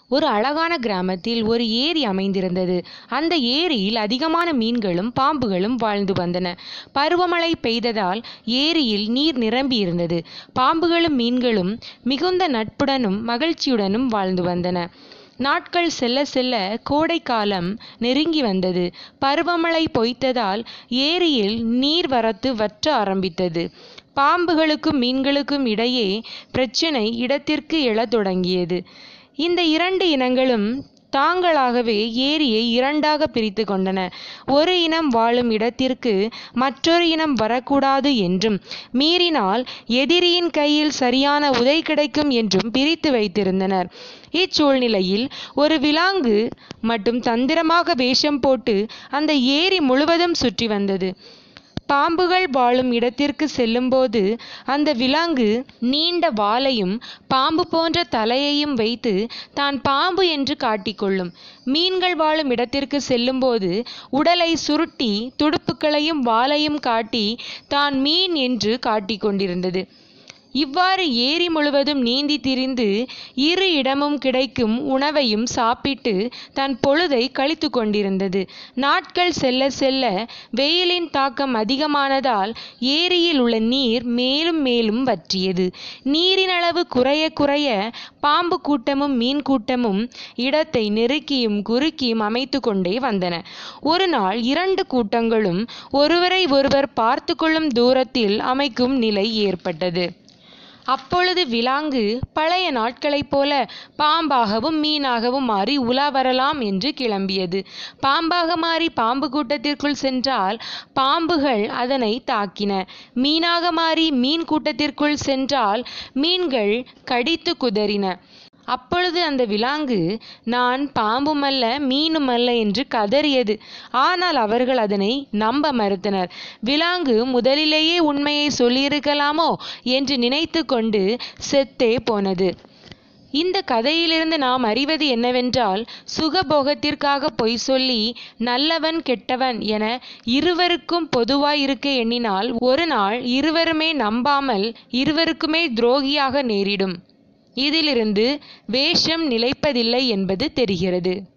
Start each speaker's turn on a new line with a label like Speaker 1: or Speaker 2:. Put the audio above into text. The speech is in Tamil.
Speaker 1: ஒரு அழகான கிராமத்தில் ஒரு ஏரி அமைந்திருந்தது அந்த ஏரியில் அதிகமான மீன்களும் பாம்புகளும் வாழ்ந்து வந்தன பருவமழை பெய்ததால் ஏரியில் நீர் நிரம்பி இருந்தது பாம்புகளும் மீன்களும் மிகுந்த நட்புடனும் மகிழ்ச்சியுடனும் வாழ்ந்து வந்தன நாட்கள் செல்ல செல்ல கோடைக்காலம் நெருங்கி வந்தது பருவமழை பொய்த்ததால் ஏரியில் நீர்வரத்து வற்ற ஆரம்பித்தது பாம்புகளுக்கும் மீன்களுக்கும் இடையே பிரச்சினை இடத்திற்கு எழத் தொடங்கியது இந்த இரண்டு இனங்களும் தாங்களாகவே ஏரியை இரண்டாக பிரித்து கொண்டன ஒரு இனம் வாழும் இடத்திற்கு மற்றொரு இனம் வரக்கூடாது என்றும் மீறினால் எதிரியின் கையில் சரியான உதை கிடைக்கும் என்றும் பிரித்து வைத்திருந்தனர் இச்சூழ்நிலையில் ஒரு விலாங்கு மட்டும் தந்திரமாக வேஷம் போட்டு அந்த ஏரி முழுவதும் சுற்றி வந்தது பாம்புகள் வாழும் இடத்திற்கு செல்லும்போது அந்த விலங்கு நீண்ட வாலையும் பாம்பு போன்ற தலையையும் வைத்து தான் பாம்பு என்று காட்டிக்கொள்ளும் மீன்கள் வாழும் இடத்திற்கு செல்லும்போது உடலை சுருட்டி துடுப்புகளையும் வாலையும் காட்டி தான் மீன் என்று காட்டிக்கொண்டிருந்தது இவ்வாறு ஏரி முழுவதும் நீந்தி திரிந்து இரு இடமும் கிடைக்கும் உணவையும் சாப்பிட்டு தன் பொழுதை கழித்து கொண்டிருந்தது நாட்கள் செல்ல செல்ல வெயிலின் தாக்கம் அதிகமானதால் ஏரியில் உள்ள நீர் மேலும் மேலும் வற்றியது நீரின் அளவு குறைய குறைய பாம்பு கூட்டமும் மீன் கூட்டமும் இடத்தை நெருக்கியும் குறுக்கியும் அமைத்து கொண்டே வந்தன ஒரு நாள் இரண்டு கூட்டங்களும் ஒருவரை ஒருவர் பார்த்து கொள்ளும் தூரத்தில் அமைக்கும் நிலை ஏற்பட்டது அப்பொழுது விலாங்கு பழைய நாட்களைப் போல பாம்பாகவும் மீனாகவும் மாறி உலா வரலாம் என்று கிளம்பியது பாம்பாக மாறி பாம்பு கூட்டத்திற்குள் சென்றால் பாம்புகள் அதனை தாக்கின மீனாக மாறி மீன் கூட்டத்திற்குள் சென்றால் மீன்கள் கடித்து குதறின அப்பொழுது அந்த விலாங்கு நான் பாம்புமல்ல மீனுமல்ல என்று கதறியது ஆனால் அவர்கள் அதனை நம்ப மறுத்தனர் விலாங்கு முதலிலேயே உண்மையை சொல்லியிருக்கலாமோ என்று நினைத்து கொண்டு செத்தே போனது இந்த கதையிலிருந்து நாம் அறிவது என்னவென்றால் சுகபோகத்திற்காக பொய் சொல்லி நல்லவன் கெட்டவன் என இருவருக்கும் பொதுவாய் இருக்க எண்ணினால் ஒரு நாள் இருவருமே நம்பாமல் இருவருக்குமே துரோகியாக நேரிடும் இதிலிருந்து வேஷம் நிலைப்பதில்லை என்பது தெரிகிறது